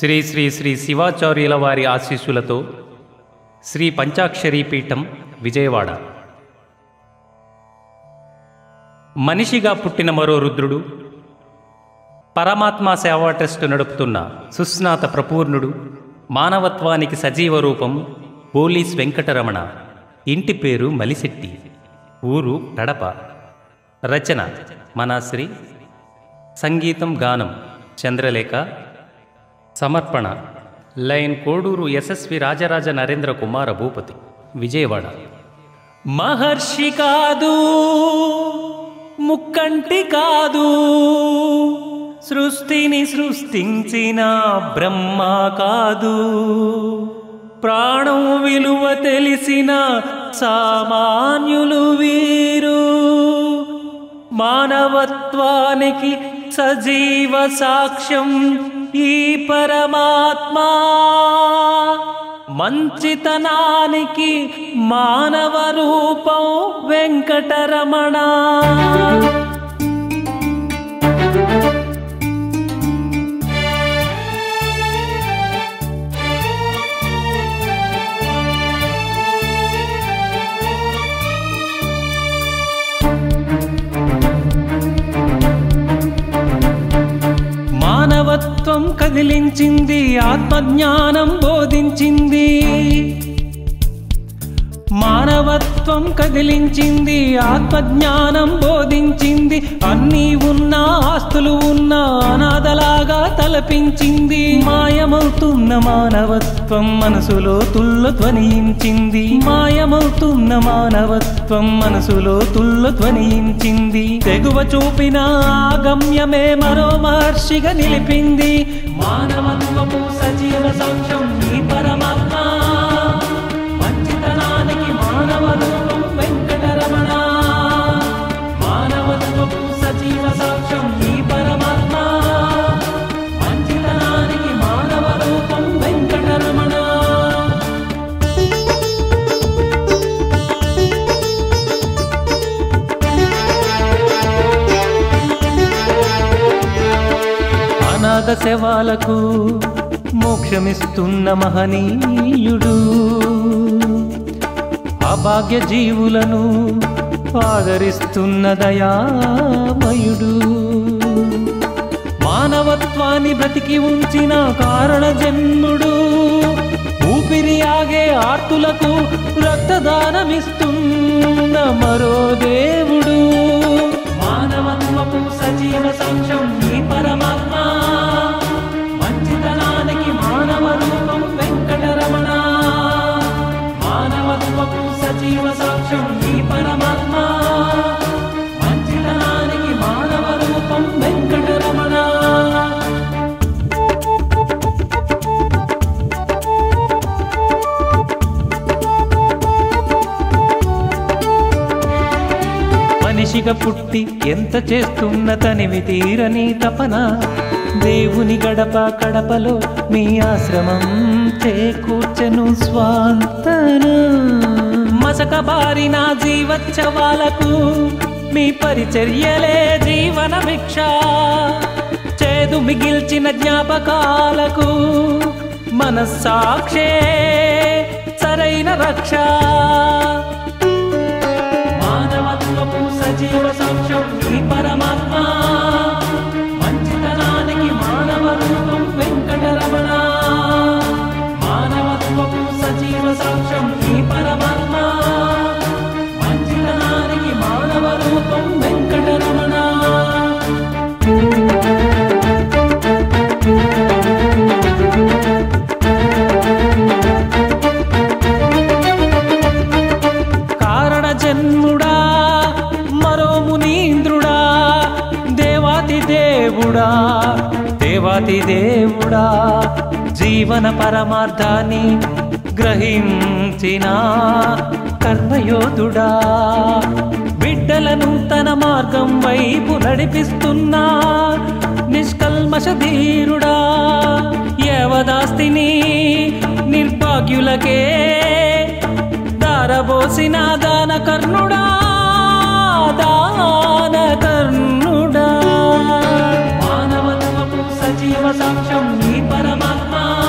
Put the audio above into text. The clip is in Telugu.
శ్రీ శ్రీ శ్రీ శివాచార్యుల వారి ఆశీస్సులతో శ్రీ పంచాక్షరీ పీఠం విజయవాడ మనిషిగా పుట్టిన మరో రుద్రుడు పరమాత్మ సేవా ట్రస్ట్ నడుపుతున్న సుస్నాత ప్రపూర్ణుడు మానవత్వానికి సజీవ రూపం పోలీస్ వెంకటరమణ ఇంటి పేరు మలిశెట్టి ఊరు కడప రచన మనాశ్రీ సంగీతం గానం చంద్రలేఖ సమర్పణ లైన్ కోడూరు యశస్వి రాజరాజ నరేంద్ర కుమార భూపతి విజయవాడ మహర్షి కాదు ముక్కంటి కాదు సృష్టిని సృష్టించిన బ్రహ్మ కాదు ప్రాణం విలువ తెలిసిన సామాన్యులు వీరు మానవత్వానికి సజీవ సాక్ష్యం ఈ పరమాత్మా మంచితనానికి మానవ రూపం వెంకటరమణ మానవత్వం కదిలించింది ఆత్మజ్ఞానం బోధించింది మానవత్వం కదిలించింది ఆత్మజ్ఞానం బోధించింది అన్నీ ఉన్న ఆస్తులు ఉన్న అనాథలాగా తలపించింది మాయమవుతున్న మానవత్వం మనసులో తుల్ల ధ్వనించింది మాయమవుతున్న మానవత్వం మనసులో తుల్ల ధ్వనించింది తెగువ చూపిన ఆ గమ్యమే మరో మహర్షిగా నిలిపింది మానవత్వపు సజీవ సాక్ష్యం ఈ పరమాత్మ మంచితనానికి మానవ రూపం వెంకటరమణ మానవత్వపు సజీవ సాక్ష్యం ఈ పరమాత్మ మంచితనానికి మానవ రూపం వెంకటరమణ అనాథ శవాలకు మోక్షమిస్తున్న మహనీయుడు అభాగ్య జీవులను ఆదరిస్తున్న దయామయుడు మానవత్వాన్ని బ్రతికి ఉంచిన కారణ జన్ముడు ఊపిరి ఆగే ఆర్తులకు రక్తదానమిస్తున్న మరో దేవుడు మానవత్వపు సజీవ సాక్ష్యం ఈ పరమాత్మ మంచితనానికి మానవ రూపం వెంకటరమణ మానవత్వపు సజీవ సాక్ష్యం ఈ పరమాత్మ మంచితనానికి మానవ రూపం వెంకటరమణ మనిషిగా పుట్టి ఎంత చేస్తున్న తనివి తీరని తపన దేవుని గడప కడపలో మీ ఆశ్రమం చేకూర్చను స్వాంతన మసక బారిన జీవచ్చవాలకు మీ పరిచర్యలే జీవన భిక్ష చేదు మిగిల్చిన జ్ఞాపకాలకు మనస్సాక్షే సరైన రక్ష మానవత్వపు సజీవ సాక్ష్యం ఈ పరమాత్మ మంచితనానికి మానవ రూపం వెంకటరమణ మానవత్వపు సజీవ సాక్ష్యం ఈ పరమాత్మ మంచితనానికి మానవ రూపం వెంకటరమణ కారణ జన్ముడా మరో మునీంద్రుడా దేవాతి దేవుడా దేవాతి దేవుడా జీవన పరమార్థాన్ని గ్రహించిన కర్మయోధుడా బిడ్డలను తన మార్గం వైపు నడిపిస్తున్నా నిష్కల్మష ధీరుడా యవదాస్తిని నిర్భాగ్యులకే దారబోసిన దాన కర్ణుడా దాన కర్ణుడా మానవత్వపు సజీవ సాక్ష్యం స్వామి పరమాత్మ